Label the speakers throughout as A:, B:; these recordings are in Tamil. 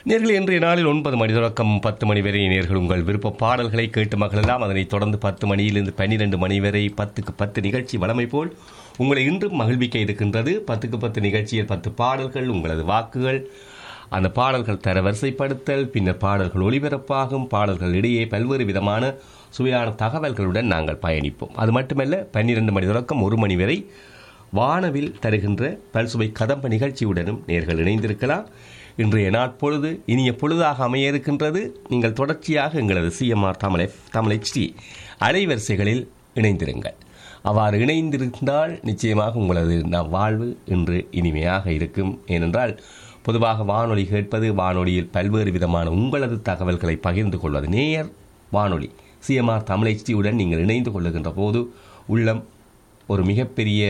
A: நேர்கள் இன்றைய நாளில் ஒன்பது மணி தொடக்கம் பத்து மணி வரை நேர்கள் உங்கள் விருப்ப பாடல்களை கேட்டு மகளெல்லாம் அதனைத் தொடர்ந்து பத்து மணியிலிருந்து பன்னிரண்டு மணி வரை பத்துக்கு பத்து நிகழ்ச்சி வளமை போல் உங்களை இன்றும் மகிழ்விக்க இருக்கின்றது பத்துக்கு பத்து நிகழ்ச்சியில் பத்து பாடல்கள் உங்களது வாக்குகள் அந்த பாடல்கள் தர வரிசைப்படுத்தல் பின்னர் பாடல்கள் ஒளிபரப்பாகும் பாடல்கள் இடையே பல்வேறு விதமான சுவையான தகவல்களுடன் நாங்கள் பயணிப்போம் அது மட்டுமல்ல பன்னிரண்டு மணி தொடக்கம் ஒரு மணி வரை வானவில் தருகின்ற பல்சுவை கதம்ப நிகழ்ச்சியுடனும் நேர்கள் இணைந்திருக்கலாம் இன்றைய நாட்பொழுது இனிய பொழுதாக அமைய இருக்கின்றது நீங்கள் தொடர்ச்சியாக எங்களது CMR Tamil F Tamil HD அலைவரிசைகளில் இணைந்திருங்கள் அவ்வாறு இணைந்திருந்தால் நிச்சயமாக உங்களது நம் வாழ்வு இன்று இனிமையாக இருக்கும் ஏனென்றால் பொதுவாக வானொலி கேட்பது வானொலியில் பல்வேறு விதமான உங்களது தகவல்களை பகிர்ந்து கொள்வது நேயர் வானொலி சிஎம்ஆர் தமிழ் ஹெச்டியுடன் நீங்கள் இணைந்து கொள்ளுகின்ற போது உள்ளம் ஒரு மிகப்பெரிய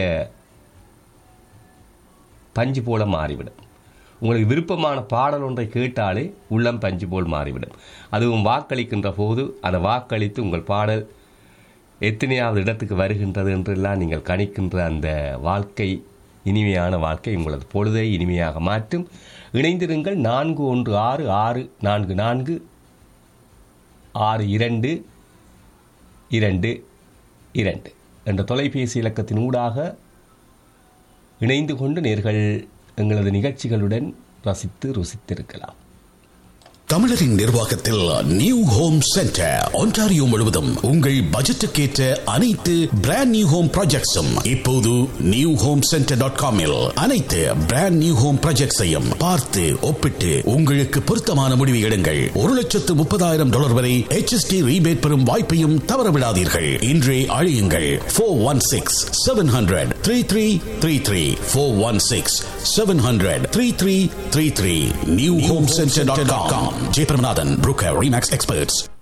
A: பஞ்சு போல மாறிவிடும் உங்களுக்கு விருப்பமான பாடல் ஒன்றை கேட்டாலே உள்ளம் பஞ்சு போல் மாறிவிடும் அதுவும் வாக்களிக்கின்ற போது அந்த வாக்களித்து உங்கள் பாடல் எத்தனையாவது இடத்துக்கு வருகின்றது என்றெல்லாம் நீங்கள் கணிக்கின்ற அந்த வாழ்க்கை இனிமையான வாழ்க்கை உங்களது பொழுதை இனிமையாக மாற்றும் இணைந்திருங்கள் நான்கு ஒன்று ஆறு ஆறு நான்கு நான்கு ஆறு இரண்டு இரண்டு இரண்டு என்ற தொலைபேசி இலக்கத்தின் ஊடாக இணைந்து கொண்டு நேர்கள் எங்களது நிகழ்ச்சிகளுடன் ரசித்து ருசித்திருக்கலாம்
B: தமிழரின் நிர்வாகத்தில் நியூ ஹோம் சென்டர் ஒன்டாரியோ முழுவதும் உங்கள் பட்ஜெட்டுக்கேற்ற அனைத்து பிராண்ட் நியூ ஹோம் ப்ராஜெக்ட்ஸும் இப்போது நியூ ஹோம் சென்டர் டாட் காமில் அனைத்து பிராண்ட் நியூ ஹோம் ப்ராஜெக்ட்ஸையும் பார்த்து ஒப்பிட்டு உங்களுக்கு பொருத்தமான முடிவு எடுங்கள் ஒரு லட்சத்து முப்பதாயிரம் டாலர் வரை HST ரீபேட் பெறும் வாய்ப்பையும் தவறவிடாதீர்கள் இன்றே அழியுங்கள் four one six seven hundred three three three three four one six seven hundred three three three three new home centre dot com Jeyapiramanathan broker Remax experts